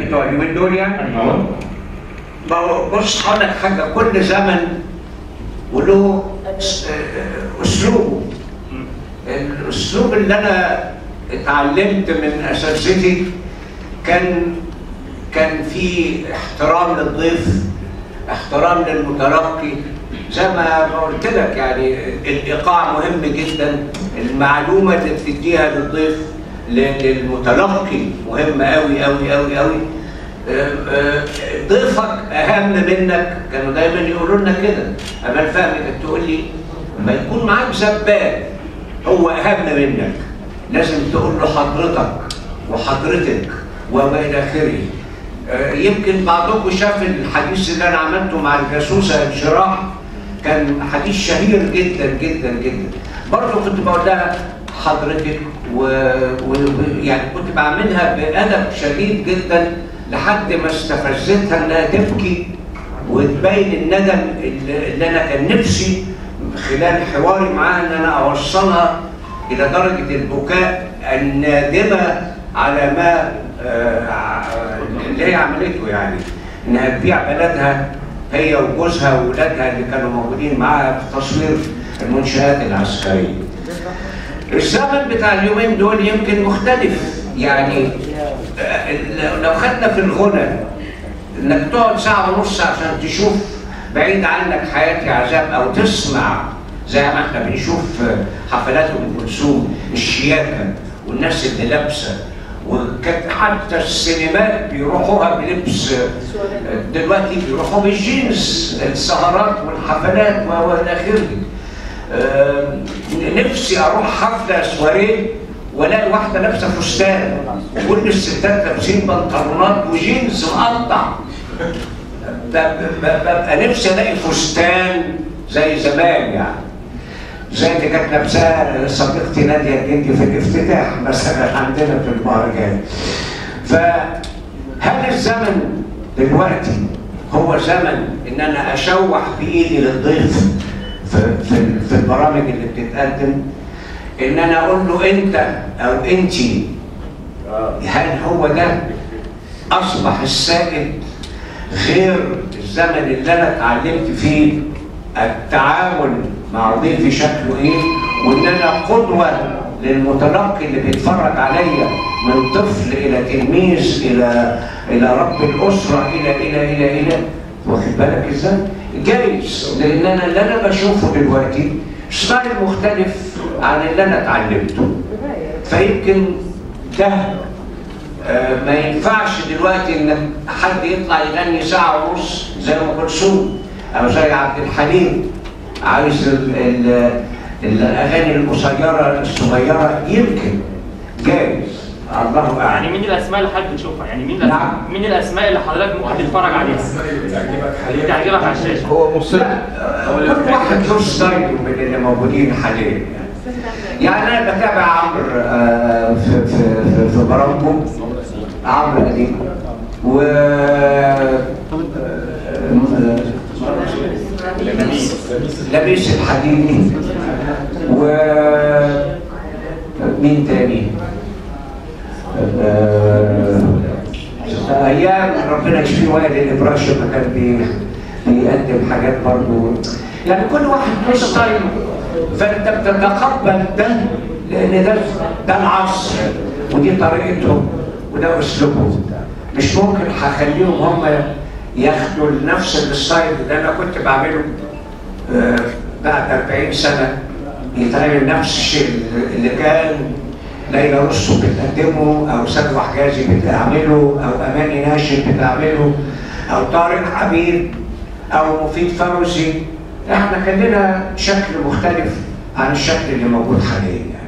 بتوع اليومين دول يعني ايوه ما هو بص هقول لك حاجه كل زمن وله أس- آه، اسلوبه الاسلوب اللي انا اتعلمت من اساتذتي كان كان في احترام للضيف احترام للمتلقي زي ما ما قلت لك يعني الايقاع مهم جدا المعلومه اللي بتديها للضيف ل- للمتلقي مهمه قوي قوي قوي قوي آه، آه، ضيفك اهم منك كانوا دايما يقولوا لنا كده امال فهمي كانت تقول لي لما يكون معاك زبال هو اهم منك لازم تقول له حضرتك وحضرتك وما الى اخره آه، يمكن بعضكم شاف الحديث اللي انا عملته مع الجاسوسه انشراح كان حديث شهير جدا جدا جدا برضه كنت بقول لها حضرتك و... و... و- يعني كنت بعملها بادب شديد جدا لحد ما استفزتها انها تبكي وتبين الندم اللي اللي انا كان نفسي خلال حواري معاها ان انا اوصلها الى درجه البكاء النادمه على ما آه، اللي هي عملته يعني انها تبيع بلدها هي وجوزها واولادها اللي كانوا موجودين معاها في تصوير المنشآت العسكريه. الزمن بتاع اليومين دول يمكن مختلف يعني آه، لو خدنا في الغنى انك تقعد ساعه ونص عشان تشوف بعيد عنك حياتي عذاب او تسمع زي ما احنا بنشوف حفلات ام كلثوم الشياكه والناس اللي لابسه وكانت حتى السينمات بيروحوها بلبس دلوقتي بيروحوا بالجينز السهرات والحفلات و- والى اخره آم، نفسي اروح حفله سواريه والاقي واحده لابسه فستان وكل الستات لابسين بنطلونات وجينز مقطع ب- ب- ببقى نفسي الاقي فستان زي زمان يعني زي اللي كانت لابساها صديقتي ناديه الجندي في الافتتاح مثلا عندنا في المهرجان فهل الزمن دلوقتي هو زمن ان انا اشوح بايدي للضيف في, في, في البرامج اللي بتتقدم ان انا اقول له انت او انتي هل هو ده اصبح السائد غير الزمن اللي انا اتعلمت فيه التعامل مع ضيفي شكله ايه وان انا قدوه للمتلقي اللي بيتفرج عليا من طفل الى تلميذ الى الى رب الاسره الى الى الى الى واخد بالك ازاي؟ جايز لان انا اللي انا بشوفه دلوقتي ستايل مختلف عن اللي انا اتعلمته فيمكن ده آه، ما ينفعش دلوقتي ان حد يطلع يغني ساعه ونص زي ام كلثوم او زي عبد الحليم عايز ال ال الاغاني القصيره الصغيره يمكن جايز الله يعني اعلم مين الاسماء اللي حضرتك بتشوفها؟ يعني مين نعم. الاسماء مين الاسماء اللي حضرتك ممكن تتفرج عليها؟ تعجبك على الشاشه هو مصر لا آه، كل واحد له ستايل من اللي موجودين حاليا يعني يعني انا بتابع عمرو آه، في في في, في برامجه عمرو قديم و آه، لبيس الحديدي و مين تاني؟ آه، ايام ربنا يشفيه وائل الابراشي ما كان بي- بيقدم حاجات برضه يعني كل واحد له ستايل فانت بتتقبل ده لان ده ده العصر ودي طريقته وده اسلوبه مش ممكن هخليهم هم ياخدوا نفس الستايل اللي انا كنت بعمله آه، بعد 40 سنه يتعمل نفس الشيء اللي كان ليلى رستو بتقدمه او سلوى حجازي بتعمله او اماني ناشد بتعمله او طارق حبيب او مفيد فوزي احنا كان لنا شكل مختلف عن الشكل اللي موجود حاليا يعني